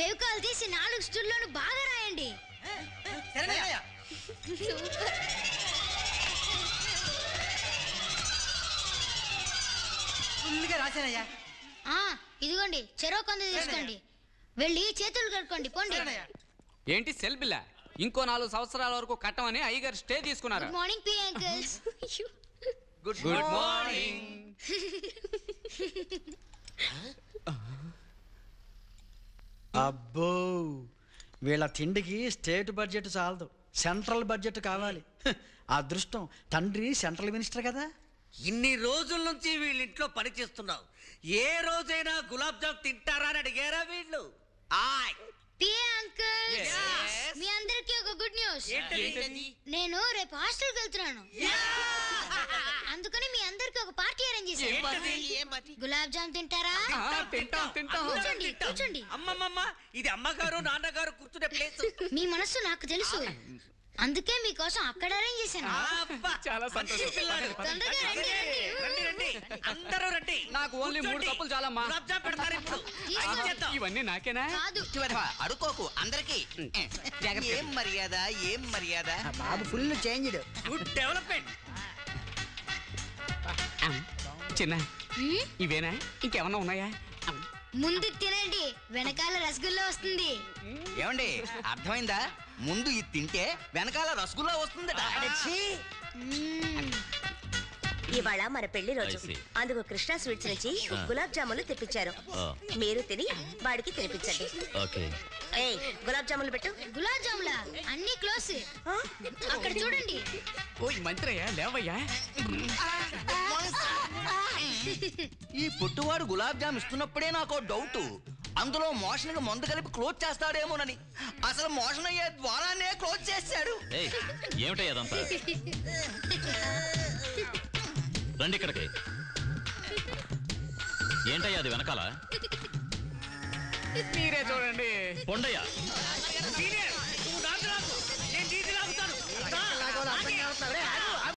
ఫెవికాల్ తీసి నాలుగు స్టూల్లోను బాగా రాయండి సరేనయ్యా సూపర్ ఫుల్గా రాశానయ్యా ఆ, ఇదిగోండి చెరో కొంద తీసుకోండి వెళ్ళి చేతులు కడుక్కోండి పోండి సరేనయ్యా ఏంటి సెల్ బిల్ల ఇంకో నాలుగు సంవత్సరాల వరకు కట్టమని అయ్యగారు స్టే తీసుకున్నారు గుడ్ మార్నింగ్ పి అంకిల్స్ గుడ్ గుడ్ మార్నింగ్ అబ్బో వీళ్ళ తిండికి స్టేట్ బడ్జెట్ చాలదు సెంట్రల్ బడ్జెట్ కావాలి హ, అదృష్టం తండ్రి సెంట్రల్ మినిస్టర్ కదా ఇన్ని రోజుల నుంచి వీళ్ళింట్లో పని చేస్తున్నావు ఏ రోజైనా గులాబ్ జామ్ తింటారా అని అడిగారా వీళ్ళు ఆయ్ పి అంకిల్ Yes. మీ అందరికీ ఒక గుడ్ న్యూస్ నేను రేపు హాస్టల్కి వెళ్తున్నాను అందుకని మీ అందరికి ఒక పార్టీ అరేంజ్ చేశాను గులాబ్ జామ్ తింటారా తింటాం తింటాం కూర్చోండి కూర్చోండి అమ్మమ్మమ్మ ఇది అమ్మగారు నాన్నగారు కూర్చునే ప్లేస్ మీ మనస్సు నాకు తెలుసు అందుకే మీకోసం అక్కడ అరేంజ్ చేశాను చాలా సంతోషం. పిల్లాడు. తొందరగా రండి, రండి రండి అందరూ రండి నాకు ఓన్లీ మూడు కూర్చోండి. కప్పులు చాలమ్మా. గులాబ్ జామ్ పెడతారు ఇప్పుడు తీసుకో. ఇచ్చేద్దాం. ఇవన్నీ నాకేనా కాదు అడుకోకు అందరికి ఏం మర్యాద ఏం మర్యాద బాబు ఫుల్ చేంజ్డ్ గుడ్ డెవలప్మెంట్ చిన్న హ్మ్? ఇవేనా ఇంకేమన్నా ఉన్నాయా ముందు తినండి వెనకాల రసగుల్లా వస్తుంది ఏమండి అర్థమైందా ముందు ఇది తింటే వెనకాల రసగుల్లా వస్తుందట మ్మ్. ఇవాళ మన పెళ్లి రోజు అందుకు కృష్ణ స్వీట్స్ నుంచి గులాబ్ జాములు తెప్పించారు మీరు తిని వాడికి తినిపించండి ఏయ్ గులాబ్ జాములు పెట్టు గులాబ్ జాములా అన్ని క్లోజ్ అక్కడ చూడండి ఓ ఈ మంత్రయ్యా లేవయ్యా ఈ పుట్టువాడు గులాబ్ జామ్ ఇస్తున్నప్పుడే నాకు డౌట్ అందులో మోషన్ మందు కలిపి క్లోజ్ చేస్తాడేమోనని అసలు మోషన్ అయ్యే ద్వారానే క్లోజ్ చేశాడు ఏమిటయ్యా అదంతా రండి ఇక్కడికి ఏంటయ్యా అది వెనకాల మీరే చూడండి పొండయ్యా సీనియర్ నువ్వు నాకు రాకు నేను నీది లాగుతాను రా.